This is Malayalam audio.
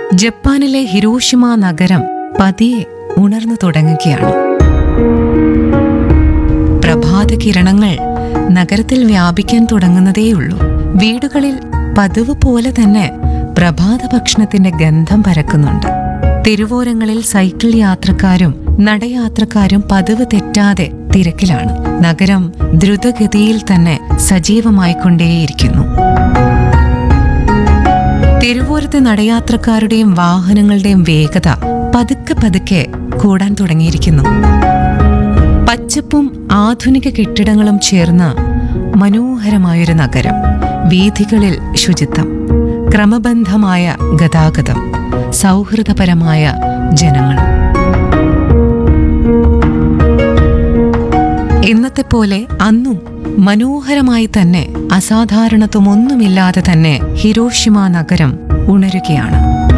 ജപ്പാനിലെ ഹിരോഷിമ നഗരം പതിയെ ഉണർന്നു തുടങ്ങുകയാണ് പ്രഭാത കിരണങ്ങൾ നഗരത്തിൽ വ്യാപിക്കാൻ തുടങ്ങുന്നതേയുള്ളൂ വീടുകളിൽ പതിവ് പോലെ തന്നെ പ്രഭാത ഭക്ഷണത്തിന്റെ ഗന്ധം പരക്കുന്നുണ്ട് തെരുവോരങ്ങളിൽ സൈക്കിൾ യാത്രക്കാരും നടയാത്രക്കാരും പതിവ് തെറ്റാതെ തിരക്കിലാണ് നഗരം ദ്രുതഗതിയിൽ തന്നെ സജീവമായിക്കൊണ്ടേയിരിക്കുന്നു തെരുവോരത്തെ നടയാത്രക്കാരുടെയും വാഹനങ്ങളുടെയും വേഗത പതുക്കെ പതുക്കെ കൂടാൻ തുടങ്ങിയിരിക്കുന്നു പച്ചപ്പും ആധുനിക കെട്ടിടങ്ങളും ചേർന്ന മനോഹരമായൊരു നഗരം വീഥികളിൽ ശുചിത്വം ക്രമബന്ധമായ ഗതാഗതം സൗഹൃദപരമായ ജനങ്ങൾ ഇന്നത്തെ പോലെ അന്നും മനോഹരമായി തന്നെ അസാധാരണത്വമൊന്നുമില്ലാതെ തന്നെ ഹിരോഷിമ നഗരം ഉണരുകയാണ്